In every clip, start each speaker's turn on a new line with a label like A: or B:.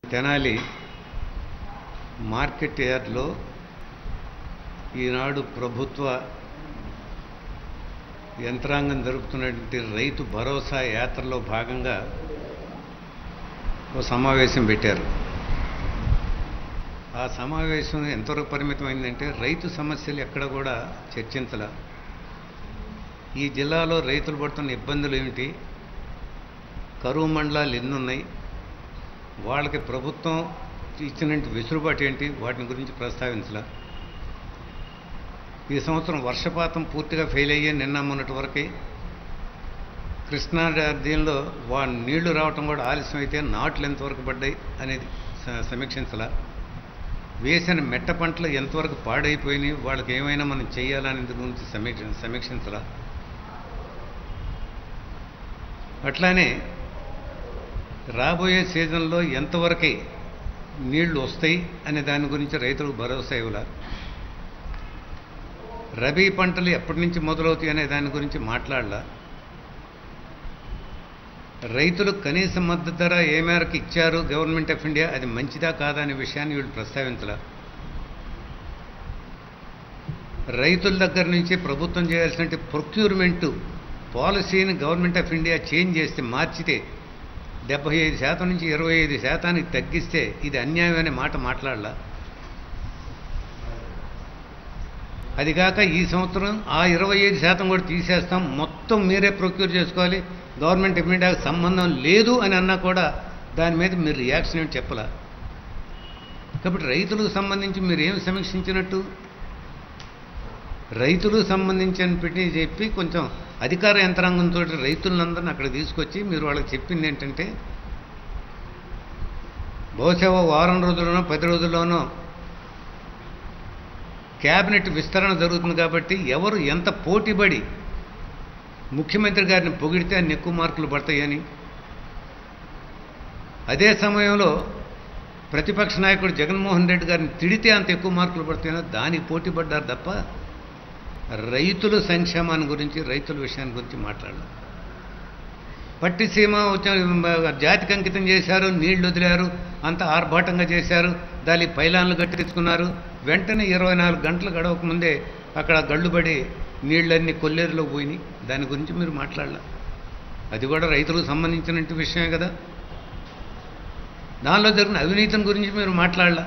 A: Tenali market యార్డ్లో ఈనాడు ప్రభుత్వ యంత్రాంగం జరుపుతున్నటువంటి రైతు భరోసా యాత్రలో భాగంగా ఓ సమావేశం పెట్టారు ఆ సమావేశం ఎంతవరకు పరిమితమైందంటే రైతు సమస్యలు ఎక్కడ కూడా చర్చించాల ఈ జిల్లాలో రైతులు పడుతున్న ఇబ్బందులు ఏమిటి కరువు మండలాలు ఎన్నున్నాయి వాళ్ళకి ప్రభుత్వం ఇచ్చినట్టు వెసులుబాటు ఏంటి వాటిని గురించి ప్రస్తావించాల ఈ సంవత్సరం వర్షపాతం పూర్తిగా ఫెయిల్ అయ్యే నిన్న మొన్నటి వరకే కృష్ణా నదిలో వా నీళ్లు రావటం కూడా ఆలస్యం అయితే నాట్లు ఎంతవరకు పడ్డాయి అనేది స- సమీక్షించాల వేసిన మెట్ట పంటలు ఎంతవరకు పాడైపోయినాయి వాళ్ళకి ఏమైనా మనం చేయాలనేది గురించి సమీక్ష సమీక్షించాల అట్లానే రాబోయే సీజన్లో ఎంతవరకు నీళ్లు వస్తాయి అనే దాని గురించి రైతులకు భరోసా ఇవ్వాల రబీ పంటలు ఎప్పటి నుంచి మొదలవుతాయి అనే దాని గురించి మాట్లాడాల రైతులకు కనీస మద్దతు ధర ఏ మేరకు ఇచ్చారు గవర్నమెంట్ ఆఫ్ ఇండియా అది మంచిదా కాదా అనే విషయాన్ని వీళ్ళు ప్రస్తావించాల రైతుల దగ్గర నుంచి ప్రభుత్వం చేయాల్సిన ప్రొక్యూర్మెంట్ పాలసీని గవర్నమెంట్ ఆఫ్ ఇండియా చేంజ్ చేస్తే మార్చితే డెబ్బై ఐదు శాతం నుంచి ఇరవై ఐదు శాతానికి తగ్గిస్తే ఇది అన్యాయం అనే మాట మాట్లాడాల అది కాక ఈ సంవత్సరం ఆ ఇరవై ఐదు శాతం కూడా తీసేస్తాం మొత్తం మీరే ప్రొక్యూర్ చేసుకోవాలి గవర్నమెంట్ ఆఫ్ ఇండియాకి సంబంధం లేదు అని అన్నా కూడా దాని మీద మీరు రియాక్షన్ ఏమి చెప్పలా కాబట్టి రైతులకు సంబంధించి మీరు ఏం సమీక్షించినట్టు రైతులకు సంబంధించిన పెట్టి చెప్పి కొంచెం అధికార యంత్రాంగంతో రైతులందరిని అక్కడ తీసుకొచ్చి మీరు వాళ్ళకి చెప్పింది ఏంటంటే బహుశా ఓ వారం రోజుల్లోనో పది రోజుల్లోనో క్యాబినెట్ విస్తరణ జరుగుతుంది కాబట్టి ఎవరు ఎంత పోటీపడి ముఖ్యమంత్రి గారిని పొగిడితే అన్ని ఎక్కువ మార్కులు పడతాయని అదే సమయంలో ప్రతిపక్ష నాయకుడు జగన్మోహన్ రెడ్డి గారిని తిడితే అంత ఎక్కువ మార్కులు పడతాయనో దానికి పోటీ పడ్డారు తప్ప రైతుల సంక్షేమాన్ని గురించి రైతుల విషయాన్ని గురించి మాట్లాడాలి పట్టిసీమ వచ్చిన జాతికి అంకితం చేశారు నీళ్లు వదిలారు అంత ఆర్భాటంగా చేశారు దాని పైలాన్లు కట్టించుకున్నారు వెంటనే ఇరవై నాలుగు గంటలు గడవక ముందే అక్కడ గళ్ళుబడి నీళ్ళన్నీ కొల్లేరులో పోయినాయి దాని గురించి మీరు మాట్లాడాల అది కూడా రైతులకు సంబంధించిన విషయమే కదా దానిలో జరిగిన అవినీతిని గురించి మీరు మాట్లాడాల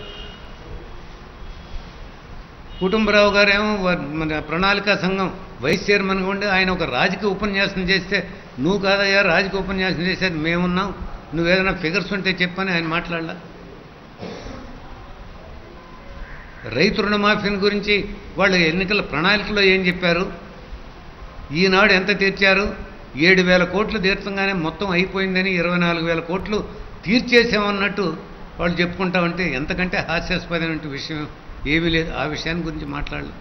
A: కుటుంబరావు గారేమో వ- మన ప్రణాళికా సంఘం వైస్ చైర్మన్గా ఉండి ఆయన ఒక రాజకీయ ఉపన్యాసం చేస్తే నువ్వు కాదయ్యా రాజకీయ ఉపన్యాసం చేసేది మేమున్నాం నువ్వేదైనా ఫిగర్స్ ఉంటే చెప్పని ఆయన మాట్లాడలా రైతు రుణమాఫీని గురించి వాళ్ళు ఎన్నికల ప్రణాళికలో ఏం చెప్పారు ఈనాడు ఎంత తీర్చారు ఏడు వేల కోట్లు తీర్చగానే మొత్తం అయిపోయిందని ఇరవై నాలుగు వేల కోట్లు తీర్చేసామన్నట్టు వాళ్ళు చెప్పుకుంటా ఉంటే ఎంతకంటే హాస్యాస్పదమైన విషయం ఏమీ లేదు ఆ విషయాన్ని గురించి మాట్లాడలేదు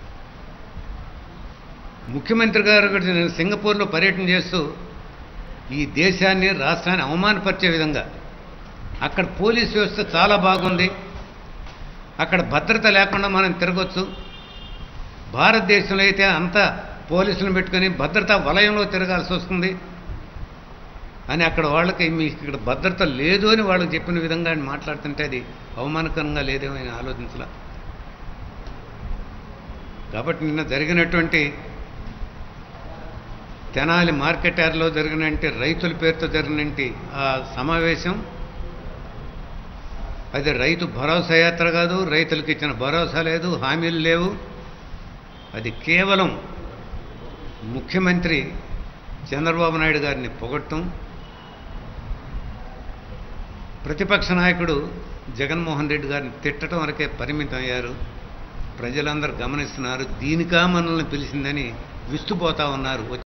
A: ముఖ్యమంత్రి గారు కూడా సింగపూర్లో పర్యటన చేస్తూ ఈ దేశాన్ని రాష్ట్రాన్ని అవమానపరిచే విధంగా అక్కడ పోలీస్ వ్యవస్థ చాలా బాగుంది అక్కడ భద్రత లేకుండా మనం తిరగొచ్చు భారతదేశంలో అయితే అంతా పోలీసులను పెట్టుకొని భద్రతా వలయంలో తిరగాల్సి వస్తుంది అని అక్కడ వాళ్ళకి మీకు ఇక్కడ భద్రత లేదు అని వాళ్ళకి చెప్పిన విధంగా ఆయన మాట్లాడుతుంటే అది అవమానకరంగా లేదేమో ఆయన ఆలోచించలా కాబట్టి నిన్న జరిగినటువంటి తెనాలి మార్కెట్ యార్డ్లో జరిగినటువంటి రైతుల పేరుతో జరిగినటువంటి ఆ సమావేశం అది రైతు భరోసా యాత్ర కాదు రైతులకు ఇచ్చిన భరోసా లేదు హామీలు లేవు అది కేవలం ముఖ్యమంత్రి చంద్రబాబు నాయుడు గారిని పొగట్టం ప్రతిపక్ష నాయకుడు జగన్మోహన్ రెడ్డి గారిని తిట్టడం వరకే పరిమితం అయ్యారు ప్రజలందరూ గమనిస్తున్నారు దీనికా మనల్ని పిలిచిందని విస్తుపోతా ఉన్నారు